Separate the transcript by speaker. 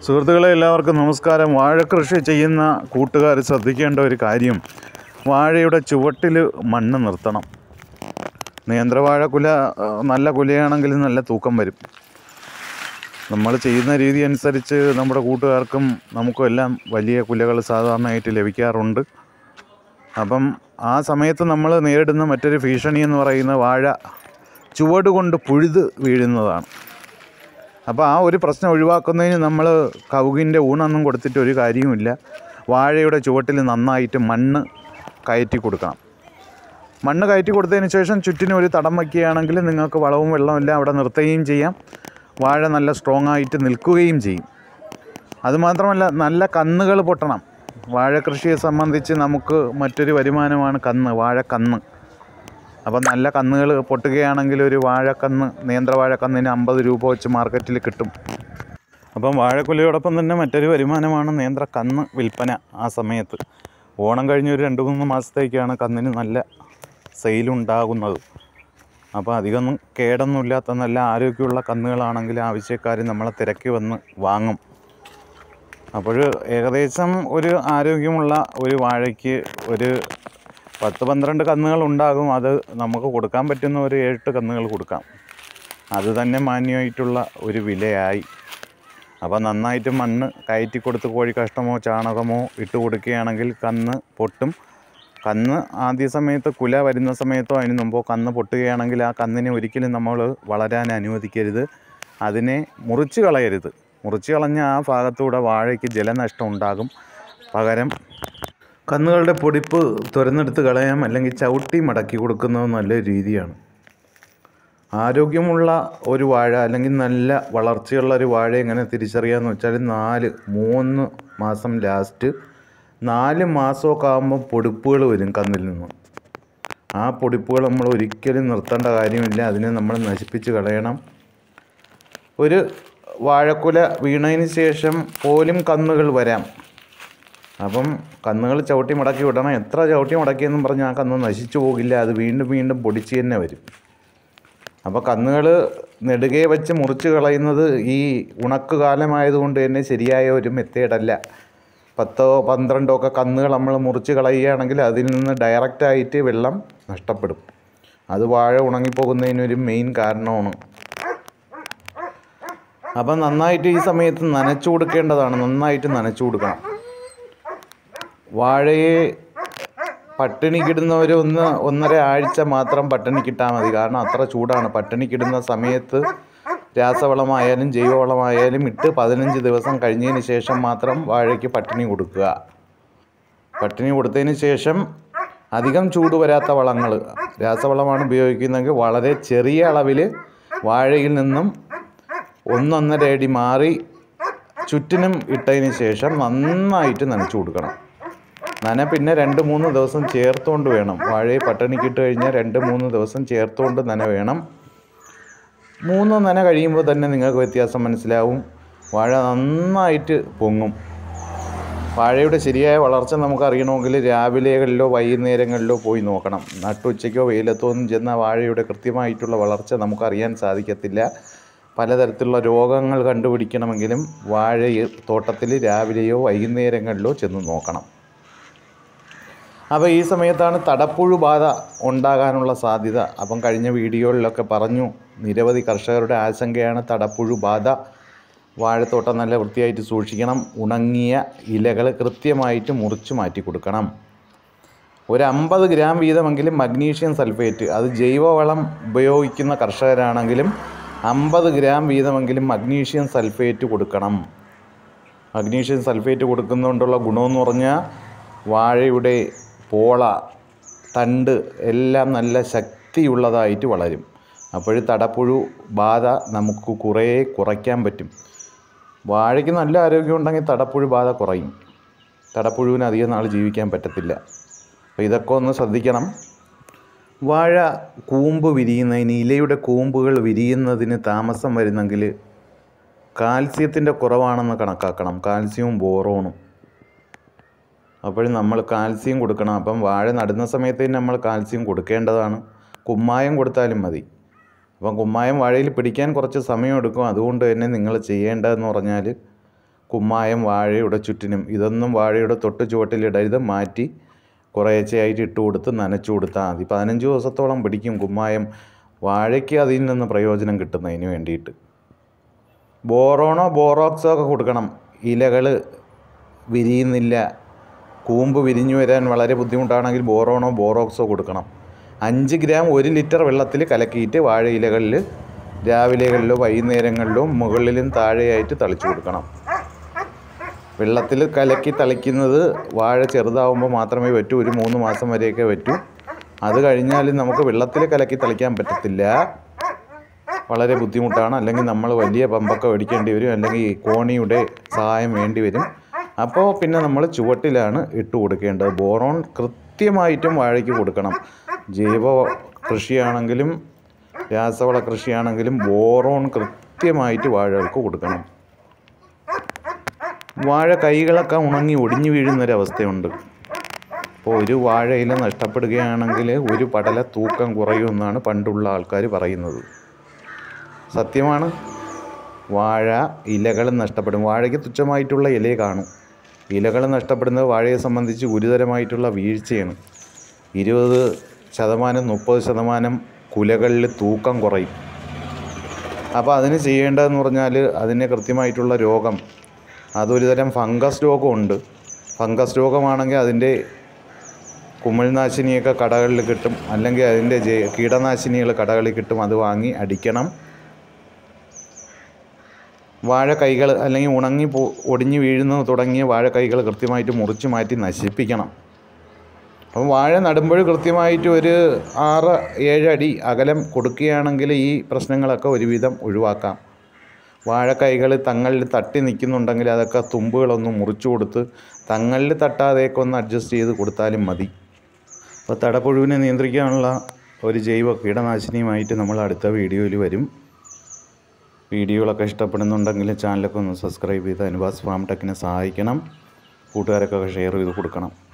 Speaker 1: സുഹൃത്തുക്കളെ എല്ലാവർക്കും നമസ്കാരം വാഴക്കൃഷി ചെയ്യുന്ന കൂട്ടുകാർ ശ്രദ്ധിക്കേണ്ട ഒരു കാര്യം വാഴയുടെ ചുവട്ടിൽ മണ്ണ് നിർത്തണം നേന്ത്രവാഴ കുല ആ, നല്ല കുലയാണെങ്കിൽ നല്ല തൂക്കം വരും നമ്മൾ ചെയ്യുന്ന രീതി അനുസരിച്ച് നമ്മുടെ കൂട്ടുകാർക്കും നമുക്കും എല്ലാം വലിയ കുലകൾ സാധാരണയായിട്ട് ലഭിക്കാറുണ്ട് അപ്പം ആ സമയത്ത് നമ്മൾ നേരിടുന്ന മറ്റൊരു ഭീഷണി എന്ന് പറയുന്ന വാഴ ചുവട് കൊണ്ട് പുഴുത് വീഴുന്നതാണ് അപ്പോൾ ആ ഒരു പ്രശ്നം ഒഴിവാക്കുന്നതിന് നമ്മൾ കവുകിൻ്റെ ഊണൊന്നും കൊടുത്തിട്ട് ഒരു കാര്യവുമില്ല വാഴയുടെ ചുവട്ടിൽ നന്നായിട്ട് മണ്ണ് കയറ്റി കൊടുക്കണം മണ്ണ് കയറ്റി കൊടുത്തതിന് ശേഷം ചുറ്റിനും ഒരു തടം വയ്ക്കുകയാണെങ്കിൽ നിങ്ങൾക്ക് വളവും വെള്ളവും എല്ലാം അവിടെ നിർത്തുകയും ചെയ്യാം വാഴ നല്ല സ്ട്രോങ് ആയിട്ട് നിൽക്കുകയും ചെയ്യും അതുമാത്രമല്ല നല്ല കന്നുകൾ പൊട്ടണം വാഴ കൃഷിയെ സംബന്ധിച്ച് നമുക്ക് മറ്റൊരു വരുമാനമാണ് കന്ന് വാഴക്കന്ന് അപ്പം നല്ല കന്നുകൾ പൊട്ടുകയാണെങ്കിൽ ഒരു വാഴക്കന്ന് നേന്ത്രവാഴക്കന്നിന് അമ്പത് രൂപ വെച്ച് മാർക്കറ്റിൽ കിട്ടും അപ്പം വാഴക്കുലയോടൊപ്പം തന്നെ മറ്റൊരു വരുമാനമാണ് നേന്ത്ര കന്ന് വിൽപ്പന ആ സമയത്ത് ഓണം കഴിഞ്ഞ് ഒരു രണ്ട് മൂന്ന് മാസത്തേക്കാണ് കന്നിന് നല്ല സെയിലുണ്ടാകുന്നത് അപ്പോൾ അധികമൊന്നും കേടൊന്നുമില്ലാത്ത നല്ല ആരോഗ്യമുള്ള കന്നുകളാണെങ്കിൽ ആവശ്യക്കാർ നമ്മളെ തിരക്കി വന്ന് വാങ്ങും അപ്പോൾ ഏകദേശം ഒരു ആരോഗ്യമുള്ള ഒരു വാഴയ്ക്ക് ഒരു പത്ത് പന്ത്രണ്ട് കന്നുകൾ ഉണ്ടാകും അത് നമുക്ക് കൊടുക്കാൻ പറ്റുന്ന ഒരു ഏഴെട്ട് കന്നുകൾ കൊടുക്കാം അത് തന്നെ മാന്യമായിട്ടുള്ള ഒരു വിലയായി അപ്പോൾ നന്നായിട്ട് മണ്ണ് കയറ്റി കൊടുത്ത് കോഴി കാഷ്ടമോ ചാണകമോ ഇട്ട് കൊടുക്കുകയാണെങ്കിൽ കന്ന് പൊട്ടും കന്ന് ആദ്യ സമയത്ത് കുല വരുന്ന സമയത്തോ അതിന് മുമ്പോ കന്ന് പൊട്ടുകയാണെങ്കിൽ ആ കന്നിനെ ഒരിക്കലും നമ്മൾ വളരാൻ അനുവദിക്കരുത് അതിനെ മുറിച്ച് കളയരുത് മുറിച്ച് കളഞ്ഞ ആ ഭാഗത്തൂടെ വാഴയ്ക്ക് ജലനഷ്ടം ഉണ്ടാകും പകരം കന്നുകളുടെ പൊടിപ്പ് തുരന്നെടുത്ത് കളയാം അല്ലെങ്കിൽ ചവിട്ടി മടക്കി കൊടുക്കുന്നത് നല്ല രീതിയാണ് ആരോഗ്യമുള്ള ഒരു വാഴ അല്ലെങ്കിൽ നല്ല വളർച്ചയുള്ള ഒരു വാഴ എങ്ങനെ തിരിച്ചറിയാമെന്ന് വെച്ചാൽ നാല് മൂന്ന് മാസം ലാസ്റ്റ് നാല് മാസമൊക്കെ ആകുമ്പോൾ പൊടിപ്പുകൾ വരും കന്നിൽ നിന്ന് ആ പൊടിപ്പുകൾ നമ്മൾ ഒരിക്കലും നിർത്തേണ്ട കാര്യമില്ല അതിനെ നമ്മൾ നശിപ്പിച്ച് കളയണം ഒരു വാഴക്കുല വീണതിന് ശേഷം പോലും കന്നുകൾ വരാം അപ്പം കന്നുകൾ ചവിട്ടി മടക്കി വിടണം എത്ര ചവിട്ടി മടക്കിയെന്നും പറഞ്ഞ് ആ കന്ന് നശിച്ചു പോകില്ല അത് വീണ്ടും വീണ്ടും പൊടിച്ച് തന്നെ വരും അപ്പോൾ കന്നുകൾ നെടുകെ വെച്ച് മുറിച്ച് കളയുന്നത് ഈ ഉണക്ക് കാലമായതുകൊണ്ട് തന്നെ ശരിയായ ഒരു മെത്തേഡല്ല പത്തോ പന്ത്രണ്ടോ ഒക്കെ കന്നുകൾ നമ്മൾ മുറിച്ച് കളയുകയാണെങ്കിൽ അതിൽ നിന്ന് ഡയറക്റ്റായിട്ട് വെള്ളം നഷ്ടപ്പെടും അത് വാഴ ഉണങ്ങിപ്പോകുന്നതിനൊരു മെയിൻ കാരണമാണ് അപ്പം നന്നായിട്ട് ഈ സമയത്ത് നനച്ചു കൊടുക്കേണ്ടതാണ് നന്നായിട്ട് നനച്ചു കൊടുക്കണം വാഴയെ പട്ടിണിക്കിടുന്നവർ ഒന്ന് ഒന്നര ആഴ്ച മാത്രം പട്ടിണിക്കിട്ടാൽ മതി കാരണം അത്ര ചൂടാണ് പട്ടിണിക്കിടുന്ന സമയത്ത് രാസവളമായാലും ജൈവവളമായാലും ഇട്ട് പതിനഞ്ച് ദിവസം കഴിഞ്ഞതിന് ശേഷം മാത്രം വാഴയ്ക്ക് പട്ടിണി കൊടുക്കുക പട്ടിണി കൊടുത്തതിന് ശേഷം അധികം ചൂട് വരാത്ത വളങ്ങൾ രാസവളമാണ് ഉപയോഗിക്കുന്നതെങ്കിൽ വളരെ ചെറിയ അളവിൽ വാഴയിൽ നിന്നും ഒന്നൊന്നര അടി മാറി ചുറ്റിനും ഇട്ടതിന് ശേഷം നന്നായിട്ട് നനച്ചു കൊടുക്കണം നന പിന്നെ രണ്ട് മൂന്ന് ദിവസം ചേർത്തുകൊണ്ട് വേണം വാഴയെ പട്ടിണിക്കിട്ട് കഴിഞ്ഞാൽ രണ്ട് മൂന്ന് ദിവസം ചേർത്തുകൊണ്ട് നന വേണം മൂന്ന് നന കഴിയുമ്പോൾ തന്നെ നിങ്ങൾക്ക് വ്യത്യാസം മനസ്സിലാവും വാഴ നന്നായിട്ട് പൊങ്ങും വാഴയുടെ ശരിയായ വളർച്ച നമുക്ക് അറിയണമെങ്കിൽ രാവിലെകളിലോ വൈകുന്നേരങ്ങളിലോ പോയി നോക്കണം നട്ടുച്ചയ്ക്കോ വെയിലത്തോ ഒന്നും ചെന്ന വാഴയുടെ കൃത്യമായിട്ടുള്ള വളർച്ച നമുക്കറിയാൻ സാധിക്കത്തില്ല പലതരത്തിലുള്ള രോഗങ്ങൾ കണ്ടുപിടിക്കണമെങ്കിലും വാഴ തോട്ടത്തിൽ രാവിലെയോ വൈകുന്നേരങ്ങളിലോ ചെന്ന് നോക്കണം അപ്പോൾ ഈ സമയത്താണ് തടപ്പുഴു ബാധ ഉണ്ടാകാനുള്ള സാധ്യത അപ്പം കഴിഞ്ഞ വീഡിയോകളിലൊക്കെ പറഞ്ഞു നിരവധി കർഷകരുടെ ആശങ്കയാണ് തടപ്പുഴു ബാധ വാഴത്തോട്ടം നല്ല വൃത്തിയായിട്ട് സൂക്ഷിക്കണം ഉണങ്ങിയ ഇലകൾ കൃത്യമായിട്ട് മുറിച്ച് മാറ്റി കൊടുക്കണം ഒരു അമ്പത് ഗ്രാം വീതമെങ്കിലും മഗ്നീഷ്യം സൾഫേറ്റ് അത് ജൈവവളം ഉപയോഗിക്കുന്ന കർഷകരാണെങ്കിലും അമ്പത് ഗ്രാം വീതമെങ്കിലും മഗ്നീഷ്യം സൾഫേറ്റ് കൊടുക്കണം മഗ്നീഷ്യം സൾഫേറ്റ് കൊടുക്കുന്നതുകൊണ്ടുള്ള ഗുണമെന്ന് പറഞ്ഞാൽ വാഴയുടെ പോള തണ്ട് എല്ലാം നല്ല ശക്തിയുള്ളതായിട്ട് വളരും അപ്പോൾ തടപ്പുഴു ബാധ നമുക്ക് കുറേ കുറയ്ക്കാൻ പറ്റും വാഴയ്ക്ക് നല്ല ആരോഗ്യമുണ്ടെങ്കിൽ തടപ്പുഴു ബാധ കുറയും തടപ്പുഴുവിന് അധികം നാൾ ജീവിക്കാൻ പറ്റത്തില്ല അപ്പോൾ ഇതൊക്കെ ഒന്ന് ശ്രദ്ധിക്കണം വാഴ കൂമ്പ് വിരിയുന്നതിന് ഇലയുടെ കൂമ്പുകൾ വിരിയുന്നതിന് താമസം വരുന്നെങ്കിൽ കാൽസ്യത്തിൻ്റെ കുറവാണെന്ന് കണക്കാക്കണം കാൽസ്യവും ബോറോണും അപ്പോൾ നമ്മൾ കാൽസ്യം കൊടുക്കണം അപ്പം വാഴ നടുന്ന സമയത്ത് തന്നെ നമ്മൾ കാൽസ്യം കൊടുക്കേണ്ടതാണ് കുമ്മായം കൊടുത്താലും മതി അപ്പം കുമ്മായം വാഴയിൽ പിടിക്കാൻ കുറച്ച് സമയമെടുക്കും അതുകൊണ്ട് തന്നെ നിങ്ങൾ ചെയ്യേണ്ടതെന്ന് പറഞ്ഞാൽ കുമ്മായം വാഴയുടെ ചുറ്റിനും ഇതൊന്നും വാഴയുടെ തൊട്ട് ചുവട്ടിലിടരുത് മാറ്റി കുറേശ്ശെയായിട്ട് ഇട്ട് കൊടുത്ത് നനച്ചു കൊടുത്താൽ മതി പതിനഞ്ച് ദിവസത്തോളം പിടിക്കും കുമ്മായം വാഴയ്ക്ക് അതിൽ നിന്ന് പ്രയോജനം കിട്ടുന്നതിന് വേണ്ടിയിട്ട് ബോറോണോ ബോറോക്സോ ഒക്കെ കൊടുക്കണം ഇലകൾ വിരിയുന്നില്ല കൂമ്പ് വിരിഞ്ഞു വരാൻ വളരെ ബുദ്ധിമുട്ടാണെങ്കിൽ ബോറോണോ ബോറോക്സോ കൊടുക്കണം അഞ്ച് ഗ്രാം ഒരു ലിറ്റർ വെള്ളത്തിൽ കലക്കിയിട്ട് വാഴ ഇലകളിൽ രാവിലെകളിലോ വൈകുന്നേരങ്ങളിലോ മുകളിലും താഴെയായിട്ട് തളിച്ചു കൊടുക്കണം വെള്ളത്തിൽ കലക്കി തളിക്കുന്നത് വാഴ ചെറുതാവുമ്പോൾ മാത്രമേ പറ്റൂ ഒരു മൂന്ന് മാസം വരെയൊക്കെ പറ്റൂ അത് കഴിഞ്ഞാൽ നമുക്ക് വെള്ളത്തിൽ കലക്കി തളിക്കാൻ പറ്റത്തില്ല വളരെ ബുദ്ധിമുട്ടാണ് അല്ലെങ്കിൽ നമ്മൾ വലിയ പമ്പൊക്കെ മേടിക്കേണ്ടി വരും അല്ലെങ്കിൽ കോണിയുടെ സഹായം വേണ്ടി വരും അപ്പോൾ പിന്നെ നമ്മൾ ചുവട്ടിലാണ് ഇട്ട് കൊടുക്കേണ്ടത് ബോറോൺ കൃത്യമായിട്ടും വാഴയ്ക്ക് കൊടുക്കണം ജൈവ കൃഷിയാണെങ്കിലും രാസവള കൃഷിയാണെങ്കിലും ബോറോൺ കൃത്യമായിട്ട് വാഴകൾക്ക് കൊടുക്കണം വാഴ കൈകളൊക്കെ ഉണങ്ങി ഒടിഞ്ഞു വീഴുന്നൊരവസ്ഥയുണ്ട് അപ്പോൾ ഒരു വാഴയില നഷ്ടപ്പെടുകയാണെങ്കിൽ ഒരു പടല തൂക്കം കുറയുമെന്നാണ് പണ്ടുള്ള ആൾക്കാർ പറയുന്നത് സത്യമാണ് വാഴ ഇലകൾ നഷ്ടപ്പെടും വാഴയ്ക്ക് തുച്ഛമായിട്ടുള്ള ഇലയെ കാണും ഇലകൾ നഷ്ടപ്പെടുന്നത് വാഴയെ സംബന്ധിച്ച് ഗുരുതരമായിട്ടുള്ള വീഴ്ചയാണ് ഇരുപത് ശതമാനം മുപ്പത് ശതമാനം കുലകളിൽ തൂക്കം കുറയും അപ്പോൾ അതിന് ചെയ്യേണ്ടതെന്ന് പറഞ്ഞാൽ അതിന് കൃത്യമായിട്ടുള്ള രോഗം അതൊരു തരം ഫംഗസ് രോഗമുണ്ട് ഫംഗസ് രോഗമാണെങ്കിൽ അതിൻ്റെ കുമിൾനാശിനിയൊക്കെ കടകളിൽ കിട്ടും അല്ലെങ്കിൽ അതിൻ്റെ ജൈ- കീടനാശിനികൾ കടകളിൽ കിട്ടും അത് വാങ്ങി അടിക്കണം വാഴ കൈകൾ അല്ലെങ്കിൽ ഉണങ്ങി പോ ഒടിഞ്ഞു വീഴുന്നു തുടങ്ങിയ വാഴ കൈകൾ കൃത്യമായിട്ട് മുറിച്ച് മാറ്റി നശിപ്പിക്കണം അപ്പം വാഴ നടുമ്പോൾ കൃത്യമായിട്ട് ഒരു ആറ് ഏഴ് അടി അകലം കൊടുക്കുകയാണെങ്കിൽ ഈ പ്രശ്നങ്ങളൊക്കെ ഒരുവിധം ഒഴിവാക്കാം വാഴക്കൈകൾ തങ്ങളിൽ തട്ടി നിൽക്കുന്നുണ്ടെങ്കിൽ അതൊക്കെ തുമ്പുകളൊന്ന് മുറിച്ചു കൊടുത്ത് തങ്ങളിൽ തട്ടാതെയൊക്കെ ഒന്ന് അഡ്ജസ്റ്റ് ചെയ്ത് കൊടുത്താലും മതി അപ്പോൾ തടപ്പുഴുവിനെ നിയന്ത്രിക്കാനുള്ള ഒരു ജൈവ കീടനാശിനിയുമായിട്ട് നമ്മൾ അടുത്ത വീഡിയോയിൽ വരും വീഡിയോകളൊക്കെ ഇഷ്ടപ്പെടുന്നുണ്ടെങ്കിൽ ചാനലൊക്കെ ഒന്ന് സബ്സ്ക്രൈബ് ചെയ്ത് അനുവാസ് ഫാം ടെക്കിനെ സഹായിക്കണം കൂട്ടുകാരൊക്കെ ഷെയർ ചെയ്ത് കൊടുക്കണം